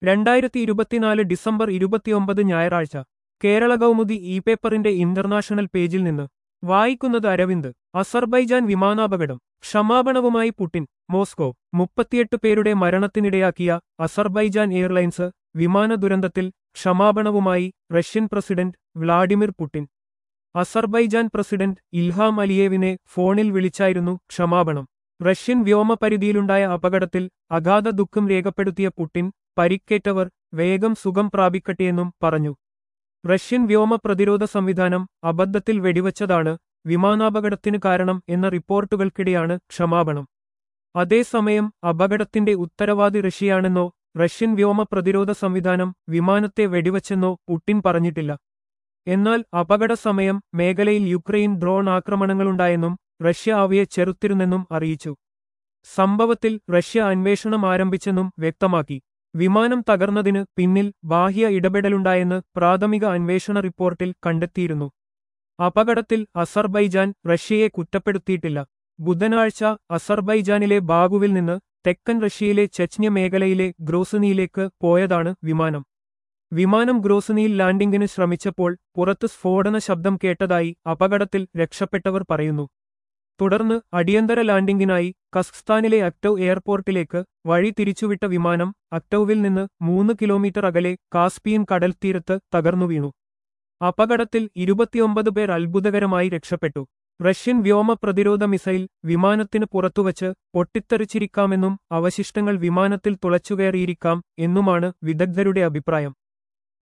രണ്ടായിരത്തി ഇരുപത്തിനാല് ഡിസംബർ ഇരുപത്തിയൊമ്പത് ഞായറാഴ്ച കേരള കൗമുദി ഇ പേപ്പറിന്റെ ഇന്റർനാഷണൽ പേജിൽ നിന്ന് വായിക്കുന്നത് അരവിന്ദ് അസർബൈജാൻ വിമാനാപകടം ക്ഷമാപണവുമായി പുടിൻ മോസ്കോ മുപ്പത്തിയെട്ട് പേരുടെ മരണത്തിനിടയാക്കിയ അസർബൈജാൻ എയർലൈൻസ് വിമാന ദുരന്തത്തിൽ ക്ഷമാപണവുമായി Russian president Vladimir Putin Azerbaijan president Ilham അലിയേവിനെ ഫോണിൽ വിളിച്ചായിരുന്നു ക്ഷമാപണം റഷ്യൻ വ്യോമപരിധിയിലുണ്ടായ അപകടത്തിൽ അഗാധ ദുഃഖം രേഖപ്പെടുത്തിയ പുടിൻ പരിക്കേറ്റവർ വേഗം സുഖം പ്രാപിക്കട്ടെയെന്നും പറഞ്ഞു റഷ്യൻ വ്യോമ പ്രതിരോധ സംവിധാനം അബദ്ധത്തിൽ വെടിവച്ചതാണ് വിമാനാപകടത്തിന് കാരണം എന്ന റിപ്പോർട്ടുകൾക്കിടെയാണ് ക്ഷമാപണം അതേസമയം അപകടത്തിന്റെ ഉത്തരവാദി റഷ്യയാണെന്നോ റഷ്യൻ വ്യോമ പ്രതിരോധ സംവിധാനം വിമാനത്തെ വെടിവച്ചെന്നോ പുടിൻ പറഞ്ഞിട്ടില്ല എന്നാൽ അപകട സമയം മേഖലയിൽ യുക്രൈൻ ഡ്രോൺ ആക്രമണങ്ങളുണ്ടായെന്നും റഷ്യ അവയെ ചെറുത്തിരുന്നെന്നും അറിയിച്ചു സംഭവത്തിൽ റഷ്യ അന്വേഷണം ആരംഭിച്ചെന്നും വ്യക്തമാക്കി വിമാനം തകർന്നതിന് പിന്നിൽ ബാഹ്യ ഇടപെടലുണ്ടായെന്ന് പ്രാഥമിക അന്വേഷണ റിപ്പോർട്ടിൽ കണ്ടെത്തിയിരുന്നു അപകടത്തിൽ അസർബൈജാൻ റഷ്യയെ കുറ്റപ്പെടുത്തിയിട്ടില്ല ബുധനാഴ്ച അസർബൈജാനിലെ ബാഗുവിൽ നിന്ന് തെക്കൻ റഷ്യയിലെ ചെച്ന്യ മേഖലയിലെ ഗ്രോസനിയിലേക്ക് പോയതാണ് വിമാനം വിമാനം ഗ്രോസനിയിൽ ലാൻഡിംഗിന് ശ്രമിച്ചപ്പോൾ പുറത്ത് സ്ഫോടന ശബ്ദം കേട്ടതായി അപകടത്തിൽ രക്ഷപ്പെട്ടവർ പറയുന്നു തുടർന്ന് അടിയന്തര ലാൻഡിംഗിനായി കസ്ഖ്സ്ഥാനിലെ അക്ടവ് എയർപോർട്ടിലേക്ക് വഴി തിരിച്ചുവിട്ട വിമാനം അക്ടൌവിൽ നിന്ന് മൂന്ന് കിലോമീറ്റർ അകലെ കാസ്പിയൻ കടൽത്തീരത്ത് തകർന്നു വീണു അപകടത്തിൽ ഇരുപത്തിയൊമ്പത് പേർ അത്ഭുതകരമായി രക്ഷപ്പെട്ടു റഷ്യൻ വ്യോമ പ്രതിരോധ മിസൈൽ വിമാനത്തിന് പുറത്തുവച്ച് പൊട്ടിത്തെറിച്ചിരിക്കാമെന്നും അവശിഷ്ടങ്ങൾ വിമാനത്തിൽ തുളച്ചുകയറിയിരിക്കാം എന്നുമാണ് വിദഗ്ധരുടെ അഭിപ്രായം